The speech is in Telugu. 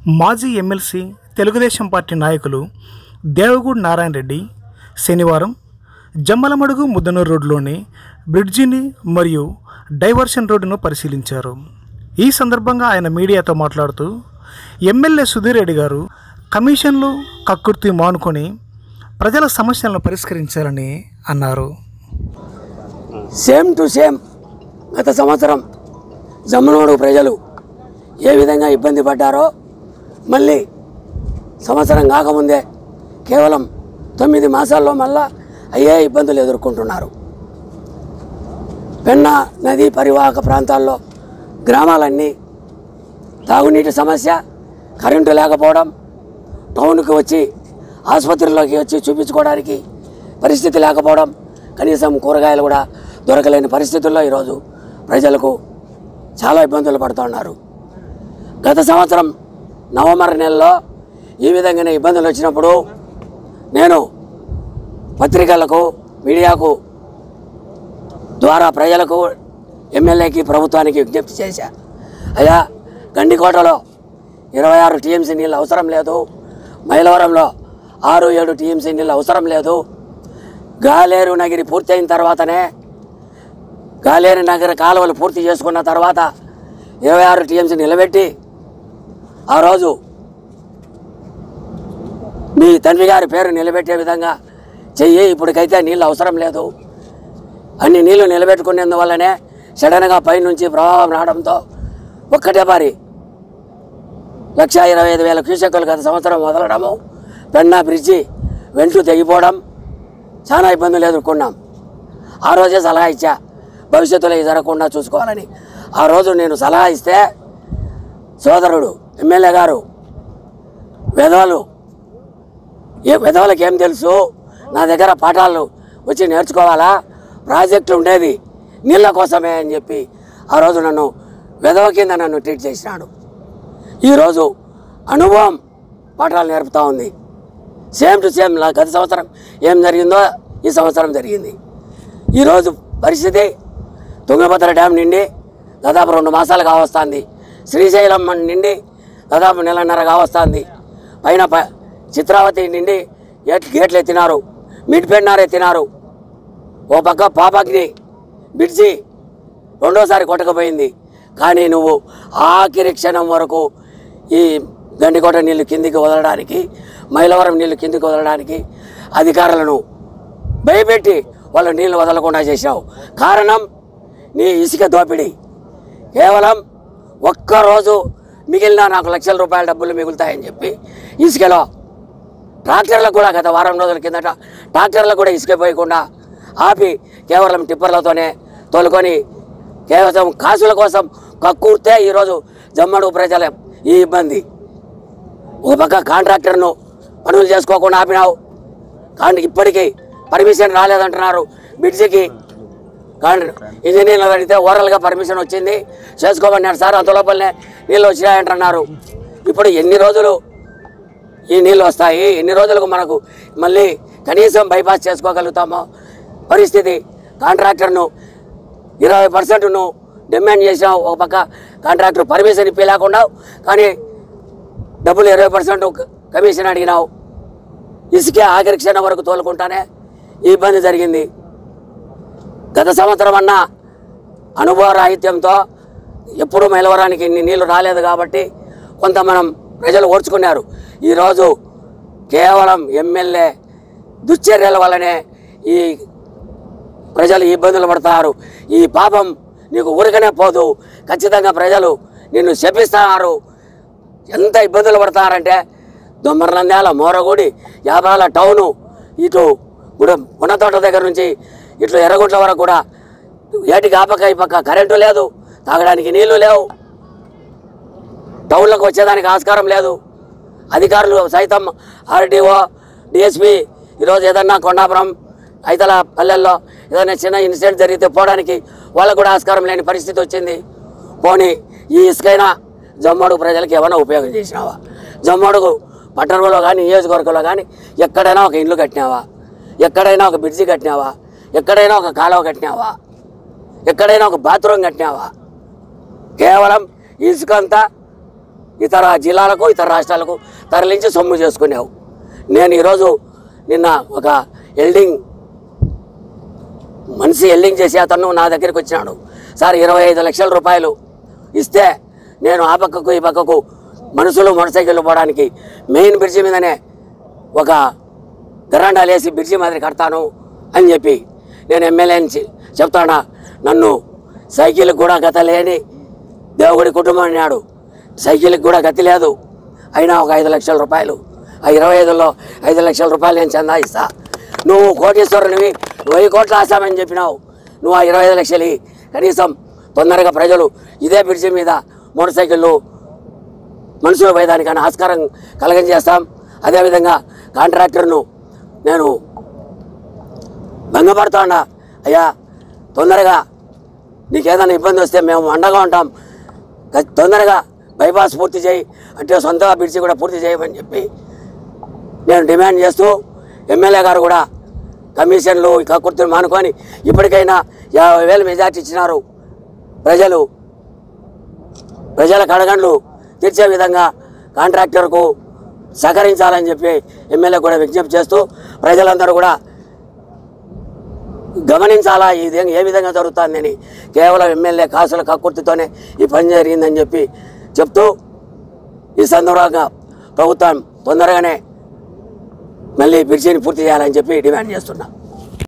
మాజీ ఎమ్మెల్సీ తెలుగుదేశం పార్టీ నాయకులు దేవగూడ్ నారాయణ రెడ్డి శనివారం జమ్మలమడుగు ముద్దనూరు రోడ్లోని బ్రిడ్జిని మరియు డైవర్షన్ రోడ్డును పరిశీలించారు ఈ సందర్భంగా ఆయన మీడియాతో మాట్లాడుతూ ఎమ్మెల్యే సుధీర్ రెడ్డి గారు కమిషన్లు కక్కుర్తి మానుకొని ప్రజల సమస్యలను పరిష్కరించాలని అన్నారు సేమ్ టు సేమ్ గత సంవత్సరం జమ్మనోడు ప్రజలు ఏ విధంగా ఇబ్బంది పడ్డారో మళ్ళీ సంవత్సరం కాకముందే కేవలం తొమ్మిది మాసాల్లో మళ్ళా అయ్యే ఇబ్బందులు ఎదుర్కొంటున్నారు పెన్నా నదీ పరివాహక ప్రాంతాల్లో గ్రామాలన్నీ తాగునీటి సమస్య కరెంటు లేకపోవడం టౌన్కి వచ్చి ఆసుపత్రిలోకి వచ్చి చూపించుకోవడానికి పరిస్థితి లేకపోవడం కనీసం కూరగాయలు కూడా దొరకలేని పరిస్థితుల్లో ఈరోజు ప్రజలకు చాలా ఇబ్బందులు పడుతున్నారు గత సంవత్సరం నవంబర్ నెలలో ఈ విధంగానే ఇబ్బందులు వచ్చినప్పుడు నేను పత్రికలకు మీడియాకు ద్వారా ప్రజలకు ఎమ్మెల్యేకి ప్రభుత్వానికి విజ్ఞప్తి చేశా అయ్యా గండికోటలో ఇరవై ఆరు టీఎంసీ నీళ్ళు అవసరం లేదు మైలవరంలో ఆరు ఏడు టీఎంసీ నీళ్ళు అవసరం లేదు గాలేరు నగిరి పూర్తయిన తర్వాతనే గాలేరు నగర కాలువలు పూర్తి చేసుకున్న తర్వాత ఇరవై ఆరు టీఎంసీ నిలబెట్టి ఆ రోజు మీ తండ్రి గారి పేరు నిలబెట్టే విధంగా చెయ్యి ఇప్పటికైతే నీళ్ళు అవసరం లేదు అన్ని నీళ్లు నిలబెట్టుకునేందువల్లనే సడన్గా పైనుంచి ప్రవాహం రావడంతో ఒక్కటే పారి లక్ష ఇరవై ఐదు వేల క్యూసెక్కులు గత సంవత్సరం వదలడము పెన్నా బ్రిడ్జి వెంట్లు తెగిపోవడం చాలా ఇబ్బందులు ఎదుర్కొన్నాం ఆ రోజే సలహా ఇచ్చా భవిష్యత్తులో ఇది జరగకుండా చూసుకోవాలని ఆ రోజు నేను సలహా ఇస్తే సోదరుడు ఎమ్మెల్యే గారు విధవలు ఏ విధవలకు ఏం తెలుసు నా దగ్గర పాఠాలు వచ్చి నేర్చుకోవాలా ప్రాజెక్టు ఉండేది నీళ్ళ కోసమే అని చెప్పి ఆ రోజు నన్ను విధవ కింద నన్ను ట్రీట్ చేసినాడు ఈరోజు అనుభవం పాఠాలు నేర్పుతా ఉంది సేమ్ టు సేమ్ లా- గత సంవత్సరం ఏం జరిగిందో ఈ సంవత్సరం జరిగింది ఈరోజు పరిస్థితి తుంగభద్ర డ్యామ్ నిండి దాదాపు రెండు మాసాలు కావస్తుంది శ్రీశైలం నిండి దాదాపు నెలన్నర కావస్తుంది పైన ప చిత్రావతి నిండి ఎట్ గేట్లు ఎత్తినారు మిడ్పెన్నారు ఎత్తినారు ఓ పక్క పాపకి బిడ్చి రెండోసారి కొట్టకపోయింది కానీ నువ్వు ఆఖరి క్షణం వరకు ఈ గండికోట నీళ్లు కిందికి వదలడానికి మైలవరం నీళ్లు కిందికి వదలడానికి అధికారులను భయపెట్టి వాళ్ళు నీళ్లు వదలకుండా చేశావు కారణం నీ ఇసుక దోపిడీ కేవలం ఒక్కరోజు మిగిలిన నాకు లక్షల రూపాయల డబ్బులు మిగులుతాయని చెప్పి ఇసుకలో ట్రాక్టర్లకు కూడా గత వారం రోజుల కిందట ట్రాక్టర్లకు కూడా ఇసుక పోయకుండా ఆపి కేవలం టిప్పర్లతోనే తోలుకొని కేవలం కాసుల కోసం కక్కుర్తే ఈరోజు జమ్మడు ప్రజల ఈ ఇబ్బంది ఒక పక్క కాంట్రాక్టర్ను పనులు చేసుకోకుండా ఆపినావు కానీ ఇప్పటికీ పర్మిషన్ రాలేదంటున్నారు బ్రిడ్జికి కానీ ఇంజనీర్లు అడిగితే ఓరల్గా పర్మిషన్ వచ్చింది చేసుకోమన్నారు సార్ అంత లోపలనే నీళ్ళు వచ్చినాయంటున్నారు ఇప్పుడు ఎన్ని రోజులు ఈ నీళ్ళు వస్తాయి ఎన్ని రోజులకు మనకు మళ్ళీ కనీసం బైపాస్ చేసుకోగలుగుతామో పరిస్థితి కాంట్రాక్టర్ను ఇరవై పర్సెంట్ నువ్వు డిమాండ్ చేసినావు ఒక పక్క కాంట్రాక్టర్ పర్మిషన్ ఇప్పి లేకుండా కానీ డబ్బులు ఇరవై పర్సెంట్ కమిషన్ అడిగినావు ఇసుకే ఆఖరి క్షణం వరకు తోలుకుంటానే ఈ ఇబ్బంది జరిగింది గత సంవత్సరం అన్న అనుభవ రాహిత్యంతో ఎప్పుడూ మైలవరానికి ఇన్ని నీళ్లు రాలేదు కాబట్టి కొంత మనం ప్రజలు ఓర్చుకున్నారు ఈరోజు కేవలం ఎమ్మెల్యే దుశ్చర్యల వల్లనే ఈ ప్రజలు ఈ ఇబ్బందులు పడతారు ఈ పాపం నీకు ఊరికనే పోదు ఖచ్చితంగా ప్రజలు నిన్ను శపిస్తున్నారు ఎంత ఇబ్బందులు పడతారంటే దొమ్మరనంద్యాల మోరగూడి యాబాల టౌను ఇటు కూడా ఉన్నతోట దగ్గర నుంచి ఇట్లు ఎర్రగుంట్ల వరకు కూడా ఏటికి ఆ పక్క ఈ పక్క కరెంటు లేదు తాగడానికి నీళ్లు లేవు టౌన్లకు వచ్చేదానికి ఆస్కారం లేదు అధికారులు సైతం ఆర్డీఓ డిఎస్పి ఈరోజు ఏదన్నా కొండాపురం ఐతల పల్లెల్లో ఏదైనా చిన్న ఇన్సిడెంట్ జరిగితే పోవడానికి వాళ్ళకు కూడా ఆస్కారం లేని పరిస్థితి వచ్చింది పోనీ ఈ ఇసుకైనా జమ్మడుగు ప్రజలకు ఏమైనా ఉపయోగం చేసినావా జమ్మడుగు పట్టణంలో కానీ నియోజకవర్గంలో కానీ ఎక్కడైనా ఒక ఇల్లు కట్టినావా ఎక్కడైనా ఒక బ్రిడ్జి కట్టినావా ఎక్కడైనా ఒక కాలువ కట్టినావా ఎక్కడైనా ఒక బాత్రూమ్ కట్టినావా కేవలం ఇసుక అంతా ఇతర జిల్లాలకు ఇతర రాష్ట్రాలకు తరలించి సొమ్ము చేసుకునేవు నేను ఈరోజు నిన్న ఒక ఎల్డింగ్ మనిషి ఎల్డింగ్ చేసి అతను నా దగ్గరికి వచ్చినాడు సార్ ఇరవై ఐదు లక్షల రూపాయలు ఇస్తే నేను ఆ పక్కకు ఈ పక్కకు మనుషులు మోటార్ సైకిళ్ళు పోవడానికి మెయిన్ బ్రిడ్జి మీదనే ఒక గరాండాలు వేసి బ్రిడ్జి మాదిరి కడతాను అని చెప్పి నేను ఎమ్మెల్యే నుంచి చెప్తాడా నన్ను సైకిల్కి కూడా గత లేని దేవుడి కుటుంబం అన్నాడు సైకిల్కి కూడా గతి లేదు అయినా ఒక ఐదు లక్షల రూపాయలు ఆ ఇరవై ఐదులో ఐదు లక్షల రూపాయలు నేను చందా ఇస్తా నువ్వు కోటీశ్వరునివి వెయ్యి కోట్లు ఆశామని చెప్పినావు నువ్వు ఆ ఇరవై ఐదు లక్షలు ఇయ్యి. కనీసం తొందరగా ప్రజలు ఇదే బ్రిడ్జి మీద మోటార్ సైకిళ్ళు మనుషులు పోయేదానికైనా ఆస్కారం కలగజేస్తాం అదేవిధంగా కాంట్రాక్టర్ను నేను భంగపడుతున్నా అయ్యా తొందరగా నీకేదైనా ఇబ్బంది వస్తే మేము అండగా ఉంటాం ఖ- తొందరగా బైపాస్ పూర్తి చేయి అంటే సొంతగా బిడిచి కూడా పూర్తి చేయమని చెప్పి నేను డిమాండ్ చేస్తూ ఎమ్మెల్యే గారు కూడా కమిషన్లు ఇక కుర్తులు మానుకొని ఇప్పటికైనా యాభై వేలు మెజార్టీ ఇచ్చినారు ప్రజలు ప్రజల కడగండ్లు తీర్చే విధంగా కాంట్రాక్టర్కు సహకరించాలని చెప్పి ఎమ్మెల్యే కూడా విజ్ఞప్తి చేస్తూ ప్రజలందరూ కూడా గమనించాలా ఇది ఏ విధంగా జరుగుతుందని కేవలం ఎమ్మెల్యే కాసుల కక్కుర్తితోనే ఈ పని జరిగిందని చెప్పి చెప్తూ ఈ సందర్భంగా ప్రభుత్వం తొందరగానే మళ్ళీ బ్రిడ్జిని పూర్తి చేయాలని చెప్పి డిమాండ్ చేస్తున్నా